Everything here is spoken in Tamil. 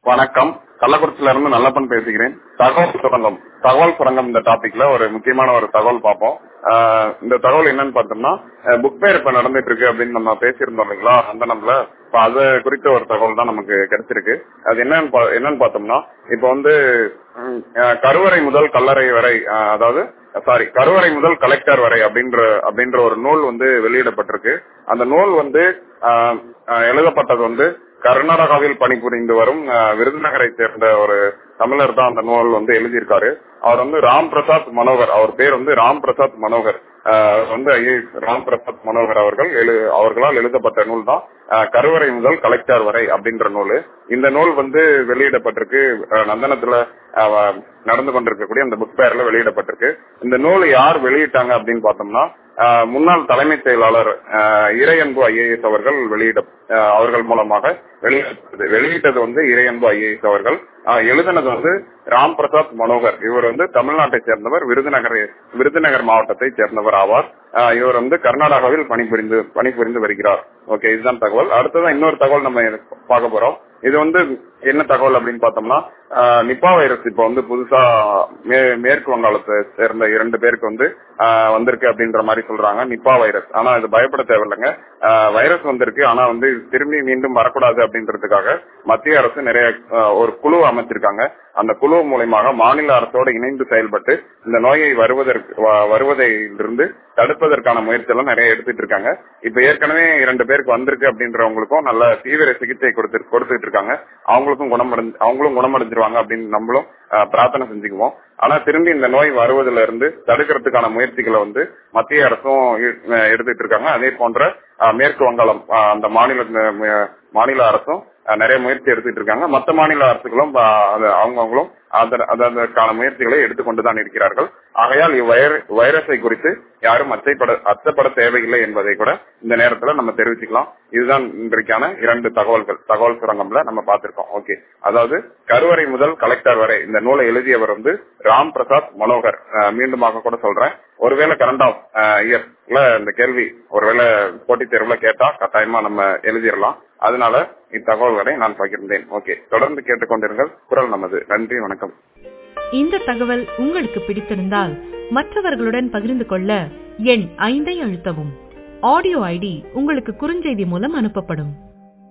வணக்கம் கள்ளக்குறிச்சியில இருந்து நல்லப்பன் பேசுகிறேன் தகவல் சுரங்கம் தகவல் சுரங்கம் இந்த டாபிக்ல ஒரு முக்கியமான ஒரு தகவல் பார்ப்போம் ஆஹ் இந்த தகவல் என்னன்னு பார்த்தோம்னா புக் ஃபேர் இப்ப நடந்துட்டு இருக்கு அப்படின்னு நம்ம பேசியிருந்தோம் இல்லைங்களா அந்த நம்மள இப்ப அது குறித்த ஒரு தகவல் தான் நமக்கு கிடைச்சிருக்கு அது என்னன்னு பா- என்னன்னு பார்த்தோம்னா இப்ப வந்து ம், ஆஹ் கருவறை முதல் கல்லறை வரை ஆஹ் அதாவது சாரி கருவறை முதல் கலெக்டர் வரை அப்படின்ற அப்படின்ற ஒரு நூல் வந்து வெளியிடப்பட்டிருக்கு அந்த நூல் வந்து ஆஹ், ஆஹ், எழுதப்பட்டது வந்து கர்நாடகாவில் பணிபுரிந்து வரும் ஆஹ், விருதுநகரை சேர்ந்த ஒரு தமிழர் தான் அந்த நூல் வந்து எழுதியிருக்காரு அவர் வந்து ராம் பிரசாத் மனோகர் அவர் பேர் வந்து ராம் பிரசாத் மனோகர் ஆஹ், வந்து ஐஏஎஸ் ராம் பிரசாத் மனோகர் அவர்கள் எழு- அவர்களால் எழுதப்பட்ட நூல் தான் ஆஹ், கருவறை முதல் கலெக்டர் வரை அப்படின்ற நூல் இந்த நூல் வந்து வெளியிடப்பட்டிருக்கு ஆஹ், நந்தனத்துல ஆஹ், நடந்து கொண்டிருக்கக்கூடிய அந்த புக் ஃபேர்ல வெளியிடப்பட்டிருக்கு இந்த நூல் யார் வெளியிட்டாங்க அப்படின்னு பார்த்தோம்னா ஆஹ், முன்னாள் தலைமைச் செயலாளர் ஆஹ், இறையன்பு ஐஏஎஸ் அவர்கள் வெளியிட ஆஹ், அவர்கள் மூலமாக வெளியிட்டது வெளியிட்டது வந்து இறையன்பு ஐஏஎஸ் அவர்கள் ஆஹ், எழுதினது வந்து ராம் பிரசாத் மனோகர் இவர் வந்து தமிழ்நாட்டை சேர்ந்தவர் விருதுநகர் விருதுநகர் மாவட்டத்தை சேர்ந்தவர் ஆவார் ஆஹ், இவர் வந்து கர்நாடகாவில் பணிபுரிந்து பணிபுரிந்து வருகிறார் ஓகே இதுதான் தகவல் அடுத்ததான் இன்னொரு தகவல் நம்ம பார்க்க போறோம் இது வந்து என்ன தகவல் அப்படின்னு பார்த்தோம்னா ஆஹ், நிப்பா வைரஸ் இப்ப வந்து புதுசா மே- மேற்கு வங்காளத்தை சேர்ந்த இரண்டு பேருக்கு வந்து ஆஹ், வந்திருக்கு அப்படின்ற மாதிரி சொல்றாங்க நிப்பா வைரஸ் ஆனா இது பயப்பட தேவையில்லைங்க ஆஹ், வைரஸ் வந்திருக்கு ஆனா வந்து இது திரும்பி மீண்டும் வரக்கூடாது அப்படின்றதுக்காக மத்திய அரசு நிறைய ஆஹ், ஒரு குழு அமைச்சிருக்காங்க அந்த குழு மூலயமாக மாநில அரசோடு இணைந்து செயல்பட்டு இந்த நோயை வருவதற்கு வ- வருவதிலிருந்து தடுப்பதற்கான முயற்சி எல்லாம் நிறைய எடுத்துட்டு இருக்காங்க இப்ப ஏற்கனவே இரண்டு பேருக்கு வந்திருக்கு அப்படின்றவங்களுக்கும் நல்ல தீவிர சிகிச்சை கொடுத்து கொடுத்துட்டு இருக்காங்க அவங்களுக்கும் குணமடைஞ்சு அவங்களும் குணமடைஞ்சிருவாங்க அப்படின்னு நம்மளும் ஆஹ், பிரார்த்தனை செஞ்சுக்குவோம் ஆனா திரும்பி இந்த நோய் வருவதிலிருந்து இருந்து தடுக்கிறதுக்கான முயற்சிகளை வந்து மத்திய அரசும் எ- அஹ் எடுத்துட்டு இருக்காங்க அதே போன்ற ஆஹ், மேற்கு வங்காளம் ஆஹ், அந்த மாநில அஹ், மாநில அரசும் அஹ், நிறைய முயற்சி எடுத்துட்டு இருக்காங்க மற்ற மாநில அரசுகளும் ஆஹ், அது அவங்கவுங்களும் அத- அத- அதற்கான முயற்சிகளை எடுத்துக்கொண்டுதான் இருக்கிறார்கள் ஆகையால் இவ்வைர- வைரஸை குறித்து யாரும் அச்சைப்பட அச்சப்பட தேவையில்லை என்பதை கூட இந்த நேரத்துல நம்ம தெரிவிச்சுக்கலாம் இதுதான் இன்றைக்கான இரண்டு தகவல்கள் தகவல் சுரங்கம்ல நம்ம பார்த்திருக்கோம் ஓகே அதாவது கருவறை முதல் கலெக்டர் வரை இந்த நூலை எழுதியவர் வந்து ராம் பிரசாத் மனோகர் அஹ், மீண்டுமாக கூட சொல்றேன் ஒருவேளை கரண்ட் ஆஃப் இயர்ல இந்த கேள்வி ஒருவேளை போட்டித் தேர்வுல கேட்டா கட்டாயமா நம்ம எழுதிடலாம் அதனால இத்தகவல்களை நான் பகிர்ந்தேன் ஓகே தொடர்ந்து கேட்டுக்கொண்டிருங்கள் குரல் நமது நன்றி வணக்கம் இந்த தகவல் உங்களுக்கு பிடித்திருந்தால் மற்றவர்களுடன் பகிர்ந்து கொள்ள எண் ஐந்தை அழுத்தவும் ஆடியோ ஐடி உங்களுக்கு குறுஞ்செய்தி மூலம் அனுப்பப்படும்